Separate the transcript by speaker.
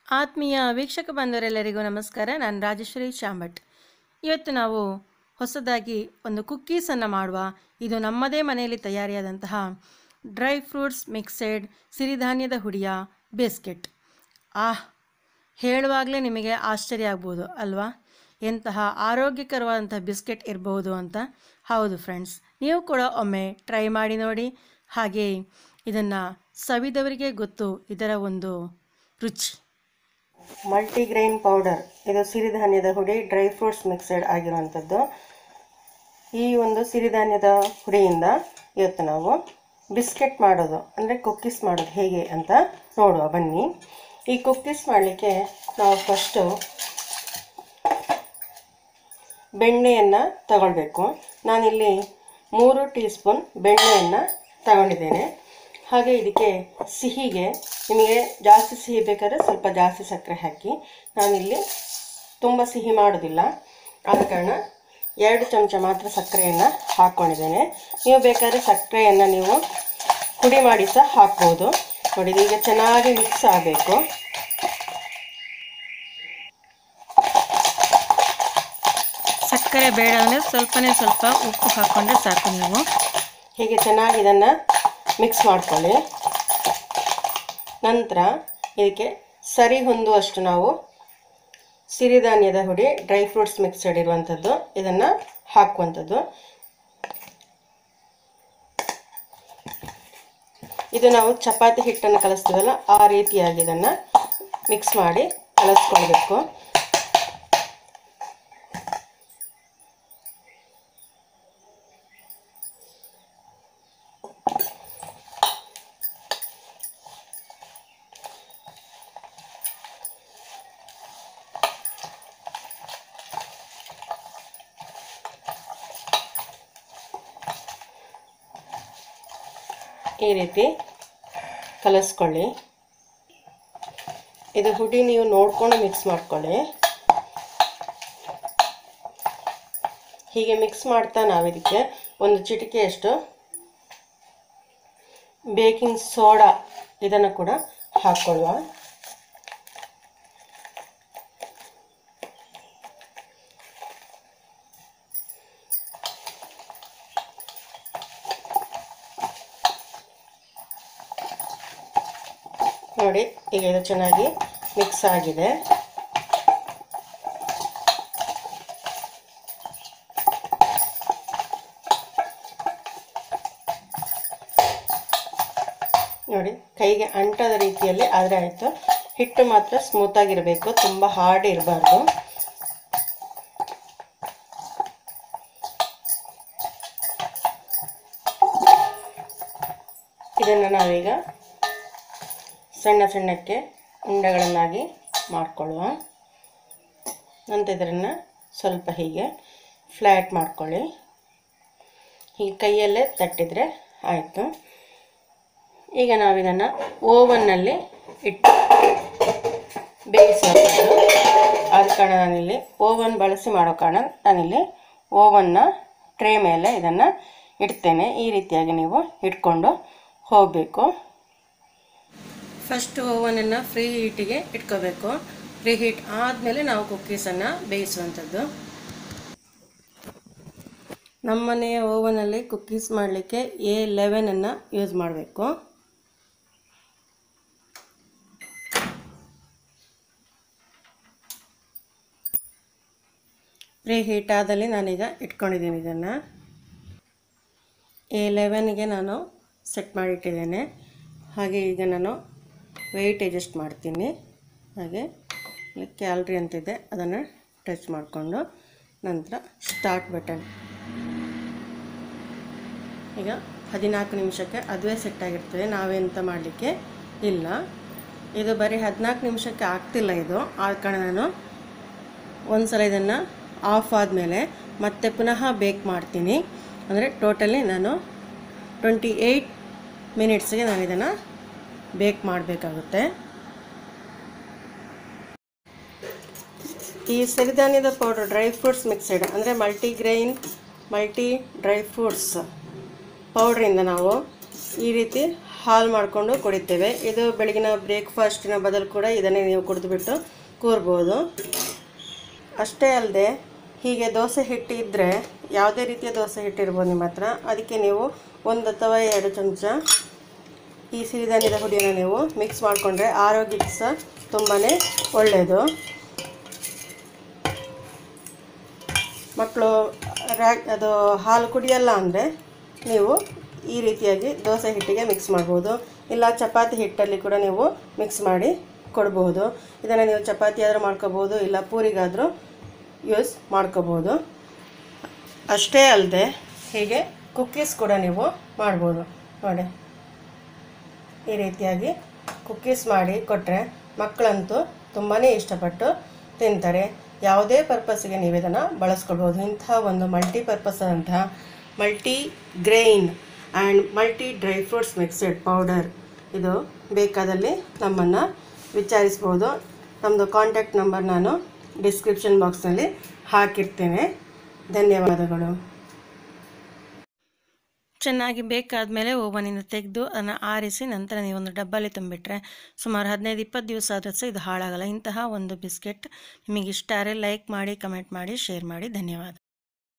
Speaker 1: ಆತ್ಮೀಯ ವೀಕ್ಷಕ ಬಂಧುವರೆಲ್ಲರಿಗೂ ನಮಸ್ಕಾರ ನಾನು ರಾಜೇಶ್ವರಿ ಶಾಂಭಟ್ ಇವತ್ತು ನಾವು ಹೊಸದಾಗಿ ಒಂದು ಕುಕ್ಕೀಸನ್ನು ಮಾಡುವ ಇದು ನಮ್ಮದೇ ಮನೆಯಲ್ಲಿ ತಯಾರಿಯಾದಂತಹ ಡ್ರೈ ಫ್ರೂಟ್ಸ್ ಮಿಕ್ಸೆಡ್ ಸಿರಿಧಾನ್ಯದ ಹುಡಿಯ ಬಿಸ್ಕೆಟ್ ಆಹ್ ಹೇಳುವಾಗಲೇ ನಿಮಗೆ ಆಶ್ಚರ್ಯ ಆಗ್ಬೋದು ಅಲ್ವಾ ಎಂತಹ ಆರೋಗ್ಯಕರವಾದಂಥ ಬಿಸ್ಕೆಟ್ ಇರಬಹುದು ಅಂತ ಹೌದು ಫ್ರೆಂಡ್ಸ್ ನೀವು ಕೂಡ ಒಮ್ಮೆ ಟ್ರೈ ಮಾಡಿ ನೋಡಿ ಹಾಗೆ ಇದನ್ನು ಸವಿದವರಿಗೆ ಗೊತ್ತು ಇದರ ಒಂದು ರುಚಿ
Speaker 2: ಮಲ್ಟಿಗ್ರೈನ್ ಪೌಡರ್ ಇದು ಸಿರಿಧಾನ್ಯದ ಹುಡಿ ಡ್ರೈ ಫ್ರೂಟ್ಸ್ ಮಿಕ್ಸೆಡ್ ಆಗಿರುವಂಥದ್ದು ಈ ಒಂದು ಸಿರಿಧಾನ್ಯದ ಹುಡಿಯಿಂದ ಇವತ್ತು ನಾವು ಬಿಸ್ಕೆಟ್ ಮಾಡೋದು ಅಂದರೆ ಕುಕ್ಕೀಸ್ ಮಾಡೋದು ಹೇಗೆ ಅಂತ ನೋಡುವ ಬನ್ನಿ ಈ ಕುಕ್ಕೀಸ್ ಮಾಡಲಿಕ್ಕೆ ನಾವು ಫಸ್ಟು ಬೆಣ್ಣೆಯನ್ನು ತಗೊಳ್ಬೇಕು ನಾನಿಲ್ಲಿ ಮೂರು ಟೀ ಸ್ಪೂನ್ ಬೆಣ್ಣೆಯನ್ನು ತಗೊಂಡಿದ್ದೇನೆ ಹಾಗೆ ಇದಕ್ಕೆ ಸಿಹಿಗೆ ನಿಮಗೆ ಜಾಸ್ತಿ ಸಿಹಿ ಬೇಕಾದರೆ ಸ್ವಲ್ಪ ಜಾಸ್ತಿ ಸಕ್ಕರೆ ಹಾಕಿ ನಾನಿಲ್ಲಿ ತುಂಬ ಸಿಹಿ ಮಾಡೋದಿಲ್ಲ ಆದ ಕಾರಣ ಎರಡು ಚಮಚ ಮಾತ್ರ ಸಕ್ಕರೆಯನ್ನು ಹಾಕ್ಕೊಂಡಿದ್ದೇನೆ ನೀವು ಬೇಕಾದರೆ ಸಕ್ಕರೆಯನ್ನು ನೀವು ಪುಡಿ ಮಾಡಿ ಸಹ ಹಾಕ್ಬೋದು ನೋಡಿ ಇದು ಈಗ ಚೆನ್ನಾಗಿ ಮಿಕ್ಸ್ ಆಗಬೇಕು
Speaker 1: ಸಕ್ಕರೆ ಬೇಡ ಅಂದರೆ ಸ್ವಲ್ಪನೇ ಸ್ವಲ್ಪ ಉಪ್ಪು ಹಾಕ್ಕೊಂಡ್ರೆ ಸಾಕು ನೀವು
Speaker 2: ಹೀಗೆ ಚೆನ್ನಾಗಿ ಇದನ್ನು ಮಿಕ್ಸ್ ಮಾಡ್ಕೊಳ್ಳಿ ನಂತರ ಇದಕ್ಕೆ ಸರಿ ಹೊಂದುವಷ್ಟು ನಾವು ಸಿರಿಧಾನ್ಯದ ಹುಡಿ ಡ್ರೈ ಫ್ರೂಟ್ಸ್ ಮಿಕ್ಸಡ್ ಇರುವಂಥದ್ದು ಇದನ್ನು ಹಾಕುವಂಥದ್ದು ಇದು ನಾವು ಚಪಾತಿ ಹಿಟ್ಟನ್ನು ಕಲಿಸ್ತೀವಲ್ಲ ಆ ರೀತಿಯಾಗಿ ಇದನ್ನು ಮಿಕ್ಸ್ ಮಾಡಿ ಕಲಿಸ್ಕೊಳ್ಬೇಕು ಈ ರೀತಿ ಕಲಿಸ್ಕೊಳ್ಳಿ ಇದು ಹುಡಿ ನೀವು ನೋಡ್ಕೊಂಡು ಮಿಕ್ಸ್ ಮಾಡ್ಕೊಳ್ಳಿ ಹೀಗೆ ಮಿಕ್ಸ್ ಮಾಡ್ತಾ ನಾವು ಇದಕ್ಕೆ ಒಂದು ಚಿಟಿಕೆಯಷ್ಟು ಬೇಕಿಂಗ್ ಸೋಡಾ ಇದನ್ನು ಕೂಡ ಹಾಕ್ಕೊಳ್ಳುವ ನೋಡಿ ಈಗ ಇದು ಚೆನ್ನಾಗಿ ಮಿಕ್ಸ್ ಆಗಿದೆ ನೋಡಿ ಕೈಗೆ ಅಂಟದ ರೀತಿಯಲ್ಲಿ ಆದರೆ ಆಯಿತು ಹಿಟ್ಟು ಮಾತ್ರ ಸ್ಮೂತಾಗಿರಬೇಕು ತುಂಬ ಹಾರ್ಡ್ ಇರಬಾರ್ದು ಇದನ್ನು ನಾವೀಗ ಸಣ್ಣ ಸಣ್ಣಕ್ಕೆ ಉಂಡೆಗಳನ್ನಾಗಿ ಮಾಡಿಕೊಳ್ಳುವ ನಂತರ ಇದನ್ನು ಸ್ವಲ್ಪ ಹೀಗೆ ಫ್ಲ್ಯಾಟ್ ಮಾಡ್ಕೊಳ್ಳಿ ಹೀಗೆ ಕೈಯಲ್ಲೇ ತಟ್ಟಿದರೆ ಆಯಿತು ಈಗ ನಾವು ಇದನ್ನು ಓವನ್ನಲ್ಲಿ ಇಟ್ಟು ಬೇಯಿಸುವಂಥದ್ದು ಆದ ಕಾರಣ ನಾನಿಲ್ಲಿ ಓವನ್ ಬಳಸಿ ಮಾಡೋ ಕಾರಣ ನಾನಿಲ್ಲಿ ಓವನ್ನ ಟ್ರೇ ಮೇಲೆ ಇದನ್ನು ಇಡ್ತೇನೆ ಈ ರೀತಿಯಾಗಿ ನೀವು ಇಟ್ಕೊಂಡು ಹೋಗಬೇಕು
Speaker 1: ಫಸ್ಟ್ ಓವನನ್ನು ಫ್ರೀ ಹೀಟಿಗೆ ಇಟ್ಕೋಬೇಕು ಫ್ರೀ ಹೀಟ್ ಆದಮೇಲೆ ನಾವು ಕುಕ್ಕೀಸನ್ನು ಬೇಯಿಸುವಂಥದ್ದು ನಮ್ಮನೆಯ ಓವನಲ್ಲಿ ಕುಕ್ಕೀಸ್ ಮಾಡಲಿಕ್ಕೆ ಎ ಲೆವೆನನ್ನು ಯೂಸ್ ಮಾಡಬೇಕು ಪ್ರೀ ಹೀಟ್ ಆದಲ್ಲಿ ನಾನೀಗ ಇಟ್ಕೊಂಡಿದ್ದೀನಿ ಇದನ್ನು ಎ ಲೆವೆನ್ಗೆ ನಾನು ಸೆಟ್ ಮಾಡಿಟ್ಟಿದ್ದೇನೆ ಹಾಗೆ ಈಗ ನಾನು ವೆಯ್ಟ್ ಅಡ್ಜಸ್ಟ್ ಮಾಡ್ತೀನಿ ಹಾಗೆ ಇಲ್ಲಿ ಕ್ಯಾಲ್ರಿ ಅಂತಿದೆ ಅದನ್ನು ಟಚ್ ಮಾಡಿಕೊಂಡು ನಂತರ ಸ್ಟಾರ್ಟ್ ಬಟನ್ ಈಗ ಹದಿನಾಲ್ಕು ನಿಮಿಷಕ್ಕೆ ಅದುವೇ ಸೆಟ್ ಆಗಿರ್ತದೆ ನಾವೆಂತ ಮಾಡಲಿಕ್ಕೆ ಇಲ್ಲ ಇದು ಬರೀ ಹದಿನಾಲ್ಕು ನಿಮಿಷಕ್ಕೆ ಆಗ್ತಿಲ್ಲ ಇದು ಆದ ಕಾರಣ ನಾನು ಒಂದು ಸಲ ಇದನ್ನು ಆಫ್ ಆದಮೇಲೆ ಮತ್ತೆ ಪುನಃ ಬೇಕ್ ಮಾಡ್ತೀನಿ ಅಂದರೆ ಟೋಟಲಿ ನಾನು ಟ್ವೆಂಟಿ ಏಯ್ಟ್ ಮಿನಿಟ್ಸ್ಗೆ ನಾನು ಇದನ್ನು ಬೇಕ್ ಮಾಡಬೇಕಾಗುತ್ತೆ ಈ ಸಿರಿಧಾನ್ಯದ ಪೌಡರ್ ಡ್ರೈ ಫ್ರೂಟ್ಸ್ ಮಿಕ್ಸೆಡ್ ಅಂದರೆ ಮಲ್ಟಿಗ್ರೈನ್ ಮಲ್ಟಿ ಡ್ರೈ ಫ್ರೂಟ್ಸ್ ಪೌಡ್ರಿಂದ ನಾವು ಈ ರೀತಿ
Speaker 2: ಹಾಲು ಮಾಡಿಕೊಂಡು ಕುಡಿತೇವೆ ಇದು ಬೆಳಗಿನ ಬ್ರೇಕ್ಫಾಸ್ಟಿನ ಬದಲು ಕೂಡ ಇದನ್ನೇ ನೀವು ಕುಡಿದುಬಿಟ್ಟು ಕೂರ್ಬೋದು ಅಷ್ಟೇ ಅಲ್ಲದೆ ಹೀಗೆ ದೋಸೆ ಹಿಟ್ಟು ಇದ್ದರೆ ಯಾವುದೇ ರೀತಿಯ ದೋಸೆ ಹಿಟ್ಟಿರ್ಬೋದು ನಿಮ್ಮ ಹತ್ರ ಅದಕ್ಕೆ ನೀವು ಒಂದು ಅಥವಾ ಎರಡು ಚಮಚ ಈ ಸಿರಿಧಾನ್ಯದ ಹುಡಿಯನ್ನು ನೀವು ಮಿಕ್ಸ್ ಮಾಡಿಕೊಂಡ್ರೆ ಆರೋಗ್ಯಕ್ಕೆ ಸಹ ತುಂಬಾ ಒಳ್ಳೆಯದು ಮಕ್ಕಳು ರಾ ಅದು ಹಾಲು ಕುಡಿಯಲ್ಲ ಅಂದರೆ ನೀವು ಈ ರೀತಿಯಾಗಿ ದೋಸೆ ಹಿಟ್ಟಿಗೆ ಮಿಕ್ಸ್ ಮಾಡ್ಬೋದು ಇಲ್ಲ ಚಪಾತಿ ಹಿಟ್ಟಲ್ಲಿ ಕೂಡ ನೀವು ಮಿಕ್ಸ್ ಮಾಡಿ ಕೊಡ್ಬೋದು ಇದನ್ನು ನೀವು ಚಪಾತಿ ಆದರೂ ಮಾಡ್ಕೋಬೋದು ಇಲ್ಲ ಪೂರಿಗಾದರೂ ಯೂಸ್ ಮಾಡ್ಕೋಬೋದು ಅಷ್ಟೇ ಅಲ್ಲದೆ ಹೀಗೆ ಕುಕ್ಕೀಸ್ ಕೂಡ ನೀವು ಮಾಡ್ಬೋದು ನೋಡಿ ಈ ರೀತಿಯಾಗಿ ಕುಕ್ಕೀಸ್ ಮಾಡಿ ಕೊಟ್ಟರೆ ಮಕ್ಕಳಂತೂ ತುಂಬಾ ಇಷ್ಟಪಟ್ಟು ತಿಂತಾರೆ ಯಾವುದೇ ಪರ್ಪಸ್ಸಿಗೆ ನೀವು ಇದನ್ನು ಬಳಸ್ಕೊಳ್ಬೋದು ಇಂತಹ ಒಂದು ಮಲ್ಟಿಪರ್ಪಸ್ ಆದಂತಹ multi grain and multi dry fruits mixed powder ಇದು ಬೇಕಾದಲ್ಲಿ ನಮ್ಮನ್ನು ವಿಚಾರಿಸ್ಬೋದು ನಮ್ಮದು ಕಾಂಟ್ಯಾಕ್ಟ್ ನಂಬರ್ ನಾನು ಡಿಸ್ಕ್ರಿಪ್ಷನ್ ಬಾಕ್ಸ್ನಲ್ಲಿ ಹಾಕಿರ್ತೇನೆ ಧನ್ಯವಾದಗಳು
Speaker 1: ಚೆನ್ನಾಗಿ ಬೇಕಾದಮೇಲೆ ಓವನಿಂದ ತೆಗೆದು ಅದನ್ನು ಆರಿಸಿ ನಂತರ ನೀವು ಒಂದು ಡಬ್ಬಲ್ಲಿ ತುಂಬಿಟ್ರೆ ಸುಮಾರು ಹದಿನೈದು ಇಪ್ಪತ್ತು ದಿವಸ ಆದರೂ ಸಹ ಇದು ಹಾಳಾಗಲ್ಲ ಇಂತಹ ಒಂದು ಬಿಸ್ಕೆಟ್ ನಿಮಗೆ ಇಷ್ಟ ಆದರೆ ಲೈಕ್ ಮಾಡಿ ಕಮೆಂಟ್ ಮಾಡಿ ಶೇರ್ ಮಾಡಿ ಧನ್ಯವಾದ